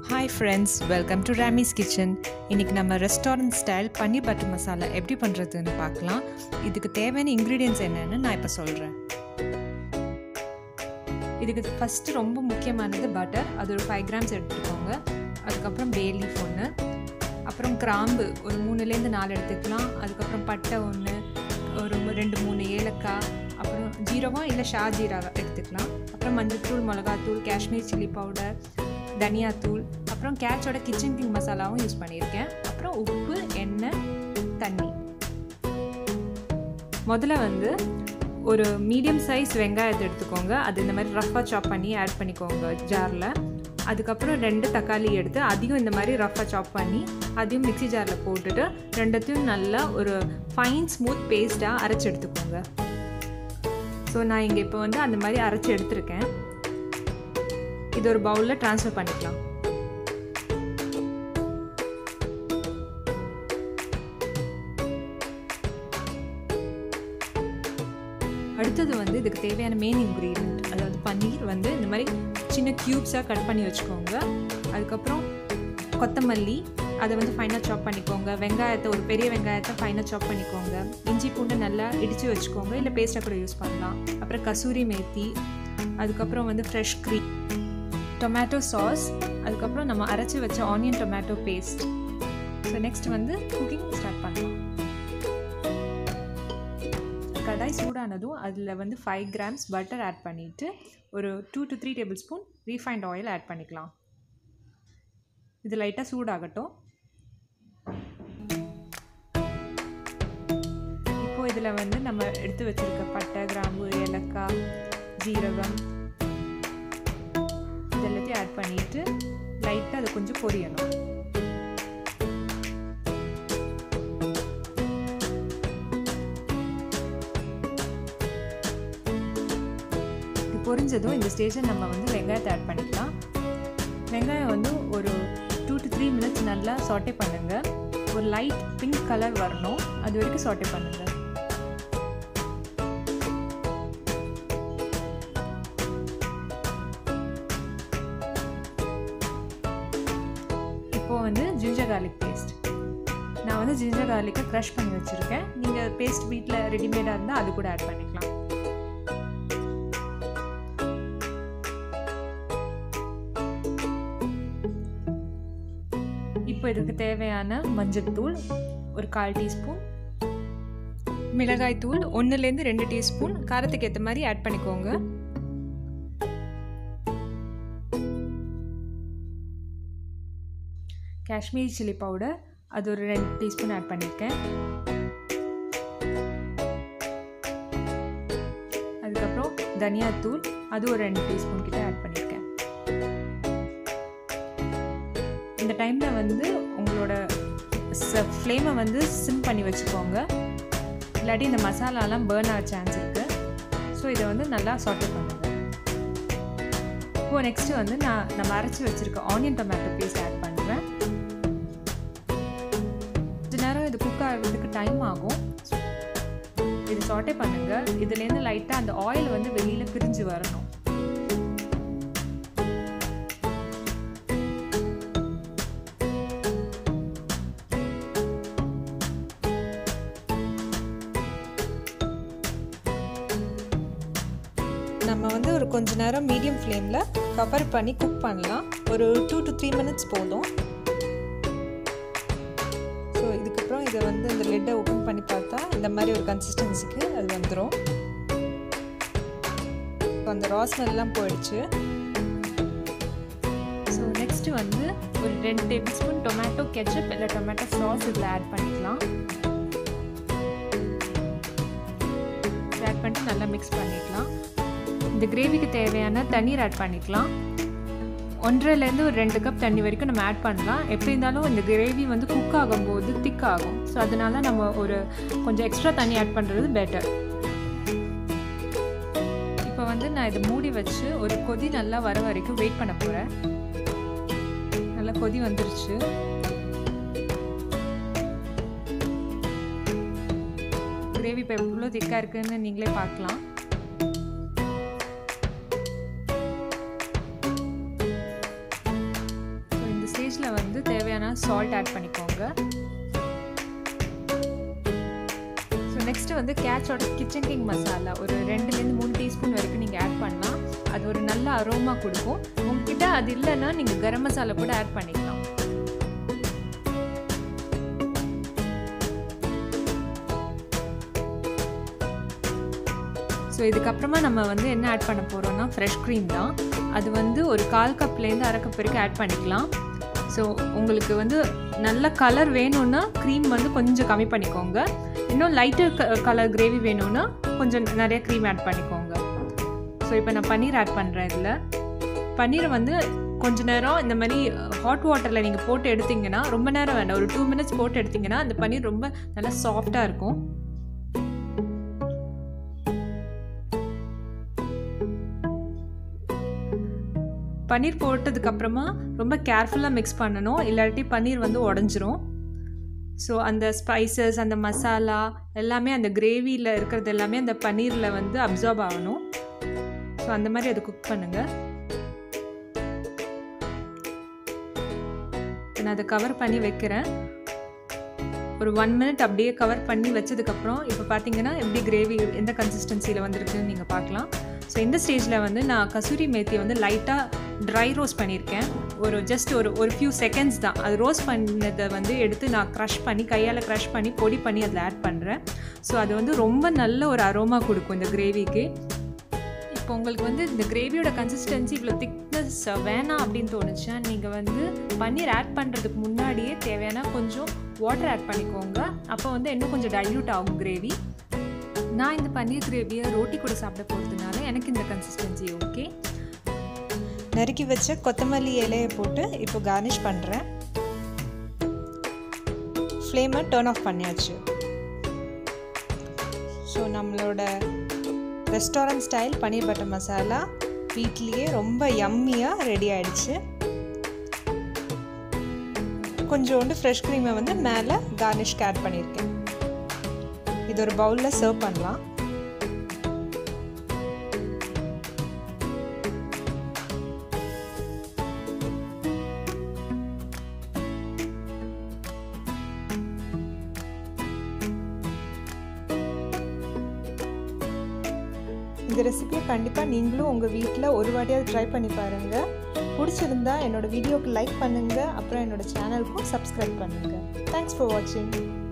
hi friends welcome to Rami's kitchen இன்றைக்கி நம்ம restaurant style paneer butter masala எப்படி பண்ணுறதுன்னு பார்க்கலாம் இதுக்கு தேவையான இன்க்ரீடியன்ஸ் என்னென்னு நான் இப்போ சொல்கிறேன் இதுக்கு ஃபஸ்ட்டு ரொம்ப முக்கியமானது பட்டர் அது ஒரு ஃபைவ் கிராம்ஸ் எடுத்துக்கோங்க அதுக்கப்புறம் பே லீஃப் ஒன்று அப்புறம் கிராம்பு ஒரு மூணுலேருந்து நாலு எடுத்துக்கலாம் அதுக்கப்புறம் பட்டை ஒன்று ஒரு ரெண்டு மூணு ஏலக்காய் அப்புறம் ஜீரவா இல்லை ஷா ஜீராவை எடுத்துக்கலாம் அப்புறம் மஞ்சள்தூள் மிளகாத்தூள் காஷ்மீர் சில்லி பவுடர் தனியாத்தூள் அப்புறம் கேட்சோட கிச்சன் கிங் மசாலாவும் யூஸ் பண்ணியிருக்கேன் அப்புறம் உப்பு எண்ணெய் தண்ணி முதல்ல வந்து ஒரு மீடியம் சைஸ் வெங்காயத்தை எடுத்துக்கோங்க அது இந்த மாதிரி ரஃபாக சாப் பண்ணி ஆட் பண்ணிக்கோங்க ஜாரில் அதுக்கப்புறம் ரெண்டு தக்காளி எடுத்து அதையும் இந்த மாதிரி ரஃபாக சாப் பண்ணி அதையும் மிக்சி ஜாரில் போட்டுட்டு ரெண்டத்தையும் நல்லா ஒரு ஃபைன் ஸ்மூத் பேஸ்ட்டாக அரைச்சி எடுத்துக்கோங்க ஸோ நான் இங்கே இப்போ வந்து அந்த மாதிரி அரைச்சி எடுத்திருக்கேன் இது ஒரு பவுலில் ட்ரான்ஸ்ஃபர் பண்ணிக்கலாம் அடுத்தது வந்து இதுக்கு தேவையான மெயின் இன்க்ரீடியன்ட் அதாவது பன்னீர் வந்து இந்த மாதிரி சின்ன க்யூப்ஸாக கட் பண்ணி வச்சுக்கோங்க அதுக்கப்புறம் கொத்தமல்லி அதை வந்து ஃபைனாக சாப் பண்ணிக்கோங்க வெங்காயத்தை ஒரு பெரிய வெங்காயத்தை ஃபைனாக சாப் பண்ணிக்கோங்க இஞ்சி பூண்டு நல்லா இடித்து வச்சுக்கோங்க இல்லை பேஸ்ட்டாக கூட யூஸ் பண்ணலாம் அப்புறம் கசூரி மேத்தி அதுக்கப்புறம் வந்து ஃப்ரெஷ் க்ரீம் டொமேட்டோ சாஸ் அதுக்கப்புறம் நம்ம அரைச்சி வச்ச onion tomato paste so next வந்து குக்கிங் ஸ்டார்ட் பண்ணலாம் கடாய் சூடானதும் அதில் வந்து ஃபைவ் கிராம்ஸ் பட்டர் ஆட் பண்ணிவிட்டு ஒரு two to three tablespoon refined oil add பண்ணிக்கலாம் இது லைட்டாக சூடாகட்டும் இப்போது இதில் வந்து நம்ம எடுத்து வச்சுருக்க பட்டை கிராம்பு ஏலக்காய் ஜீரகம் இதெல்லாத்தையும் ஆட் பண்ணிவிட்டு லைட்டாக அது கொஞ்சம் பொரியணும் இது பொரிஞ்சதும் இந்த ஸ்டேஜில் நம்ம வந்து வெங்காயத்தை ஆட் பண்ணிக்கலாம் வெங்காயம் வந்து ஒரு டூ டு த்ரீ மினிட்ஸ் நல்லா சாட்டே பண்ணுங்கள் ஒரு லைட் பிங்க் கலர் வரணும் அது வரைக்கும் சாட்டே பண்ணுங்கள் இப்போது வந்து ஜிஞ்சர் கார்லிக் பேஸ்ட் நான் வந்து ஜிஞ்சர் கார்லிக்கை க்ரஷ் பண்ணி வச்சுருக்கேன் நீங்கள் பேஸ்ட் வீட்டில் ரெடிமேடாக இருந்தால் அது கூட ஆட் பண்ணிக்கலாம் இப்போ இதுக்கு தேவையான மஞ்சள்தூள் ஒரு கால் டீஸ்பூன் மிளகாய் தூள் ஒன்றுலேருந்து ரெண்டு டீஸ்பூன் காரத்துக்கு ஏற்ற மாதிரி ஆட் பண்ணிக்கோங்க காஷ்மீரி சில்லி பவுடர் அது ஒரு ரெண்டு டீஸ்பூன் ஆட் பண்ணியிருக்கேன் அதுக்கப்புறம் தனியாத்தூள் அது ஒரு ரெண்டு டீஸ்பூன் கிட்ட ஆட் பண்ணியிருக்கேன் இந்த டைமில் வந்து உங்களோட ஃப்ளேமை வந்து சிம் பண்ணி வச்சுக்கோங்க இல்லாட்டி இந்த மசாலாலாம் பேர்ன் ஆக சான்ஸ் இருக்குது ஸோ இதை வந்து நல்லா சாட்டை பண்ணுங்கள் இப்போது நெக்ஸ்ட்டு வந்து நான் நம்ம அரைச்சி வச்சுருக்க ஆனியன் டொமேட்டோ பேஸ்ட் ஆட் பண்ணுறேன் கொஞ்ச நேரம் இது குக் ஆகிறதுக்கு டைம் ஆகும் இது சாட்டே பண்ணுங்கள் இதுலேருந்து லைட்டாக அந்த ஆயில் வந்து வெளியில் பிரிஞ்சு வரணும் நம்ம வந்து ஒரு கொஞ்ச நேரம் மீடியம் ஃப்ளேமில் கவர் பண்ணி குக் பண்ணலாம் ஒரு டூ டு த்ரீ மினிட்ஸ் போதும் ஸோ இதுக்கப்புறம் இதை வந்து இந்த லிட்டை ஓப்பன் பண்ணி பார்த்தா இந்த மாதிரி ஒரு கன்சிஸ்டன்சிக்கு அது வந்துடும் இப்போ அந்த ராஸ்மெல்லாம் போயிடுச்சு ஸோ நெக்ஸ்ட்டு வந்து ஒரு ரெண்டு டேபிள் ஸ்பூன் டொமேட்டோ கெச்சப் இல்லை டொமேட்டோ சாஸ் இதில் ஆட் பண்ணிக்கலாம் ஆட் பண்ணிட்டு நல்லா மிக்ஸ் பண்ணிக்கலாம் இந்த கிரேவிக்கு தேவையான தண்ணீர் ஆட் பண்ணிக்கலாம் ஒன்றரைலேருந்து ஒரு ரெண்டு கப் தண்ணி வரைக்கும் நம்ம ஆட் பண்ணலாம் எப்படி இருந்தாலும் இந்த கிரேவி வந்து குக் ஆகும்போது திக் ஆகும் ஸோ அதனால நம்ம ஒரு கொஞ்சம் எக்ஸ்ட்ரா தண்ணி ஆட் பண்ணுறது பெட்டர் இப்போ வந்து நான் இதை மூடி வச்சு ஒரு கொதி நல்லா வர வரைக்கும் வெயிட் பண்ண போகிறேன் நல்லா கொதி வந்துருச்சு கிரேவி இப்போ எவ்வளோ திக்காக இருக்குன்னு நீங்களே பார்க்கலாம் ஸ்டேஜில் வந்து தேவையான சால்ட் ஆட் பண்ணிக்கோங்க ஸோ நெக்ஸ்ட்டு வந்து கேட்சோட கிச்சன் கிங் மசாலா ஒரு ரெண்டுலேருந்து மூணு டீஸ்பூன் வரைக்கும் நீங்கள் ஆட் பண்ணலாம் அது ஒரு நல்ல அரோமா கொடுக்கும் உங்ககிட்ட அது இல்லைன்னா நீங்கள் கரம் மசாலா கூட ஆட் பண்ணிக்கலாம் ஸோ இதுக்கப்புறமா நம்ம வந்து என்ன ஆட் பண்ண போகிறோம்னா ஃப்ரெஷ் க்ரீம் தான் அது வந்து ஒரு கால் கப்லேருந்து அரை கப் வரைக்கும் ஆட் பண்ணிக்கலாம் ஸோ உங்களுக்கு வந்து நல்ல கலர் வேணும்னா க்ரீம் வந்து கொஞ்சம் கம்மி பண்ணிக்கோங்க இன்னும் லைட்டர் கலர் கிரேவி வேணும்னா கொஞ்சம் நிறைய க்ரீம் ஆட் பண்ணிக்கோங்க ஸோ இப்போ நான் பன்னீர் ஆட் பண்ணுறேன் இதில் பன்னீரை வந்து கொஞ்ச நேரம் இந்த மாதிரி ஹாட் வாட்டரில் நீங்கள் போட்டு எடுத்திங்கன்னா ரொம்ப நேரம் வேண்டாம் ஒரு டூ மினிட்ஸ் போட்டு எடுத்திங்கன்னா அந்த பன்னீர் ரொம்ப நல்லா சாஃப்டாக இருக்கும் பன்னீர் போட்டதுக்கப்புறமா ரொம்ப கேர்ஃபுல்லாக மிக்ஸ் பண்ணணும் இல்லாட்டி பன்னீர் வந்து உடஞ்சிரும் ஸோ அந்த ஸ்பைசஸ் அந்த மசாலா எல்லாமே அந்த கிரேவியில் இருக்கிறது எல்லாமே அந்த பன்னீரில் வந்து அப்சார்ப் ஆகணும் ஸோ அந்த மாதிரி அதை குக் பண்ணுங்கள் நான் அதை கவர் பண்ணி வைக்கிறேன் ஒரு ஒன் மினிட் அப்படியே கவர் பண்ணி வச்சதுக்கப்புறம் இப்போ பார்த்தீங்கன்னா எப்படி கிரேவி எந்த கன்சிஸ்டன்சியில் வந்திருக்குன்னு நீங்கள் பார்க்கலாம் ஸோ இந்த ஸ்டேஜில் வந்து நான் கசூரி மேத்தி வந்து லைட்டாக ட்ரை ரோஸ்ட் பண்ணியிருக்கேன் ஒரு ஜஸ்ட் ஒரு ஒரு ஃபியூ செகண்ட்ஸ் தான் அது ரோஸ்ட் பண்ணதை வந்து எடுத்து நான் க்ரஷ் பண்ணி கையால் க்ரஷ் பண்ணி பொடி பண்ணி அதில் ஆட் பண்ணுறேன் ஸோ அது வந்து ரொம்ப நல்ல ஒரு அரோமா கொடுக்கும் இந்த கிரேவிக்கு இப்போ உங்களுக்கு வந்து இந்த கிரேவியோட கன்சிஸ்டன்சி இவ்வளோ திக்னஸ் வேணாம் அப்படின்னு தோணுச்சா நீங்கள் வந்து பன்னீர் ஆட் பண்ணுறதுக்கு முன்னாடியே தேவையான கொஞ்சம் வாட்டர் ஆட் பண்ணிக்கோங்க அப்போ வந்து இன்னும் கொஞ்சம் டைல்யூட் ஆகும் கிரேவி நான் இந்த பன்னீர் கிரேவியை ரோட்டி கூட சாப்பிட போகிறதுனால எனக்கு இந்த கன்சிஸ்டன்சி ஓகே நறுக்கி வச்ச கொத்தமல்லி இலையை போட்டு இப்போ கார்னிஷ் பண்ணுறேன் ஃப்ளேமை டேர்ன் ஆஃப் பண்ணியாச்சு ஸோ நம்மளோட restaurant style paneer butter masala வீட்லேயே ரொம்ப யம்மியாக ரெடி ஆயிடுச்சு கொஞ்சோண்டு ஃப்ரெஷ் க்ரீமை வந்து மேலே கார்னிஷ்க்கு ஆட் பண்ணியிருக்கேன் இது ஒரு பவுலில் சர்வ் பண்ணலாம் இந்த ரெசிபியை கண்டிப்பாக நீங்களும் உங்கள் வீட்டில் ஒரு வாட்டியாவது ட்ரை பண்ணி பாருங்கள் பிடிச்சிருந்தா என்னோடய வீடியோக்கு லைக் பண்ணுங்கள் அப்புறம் என்னோடய சேனலுக்கும் சப்ஸ்கிரைப் பண்ணுங்கள் தேங்க்ஸ் ஃபார் வாட்சிங்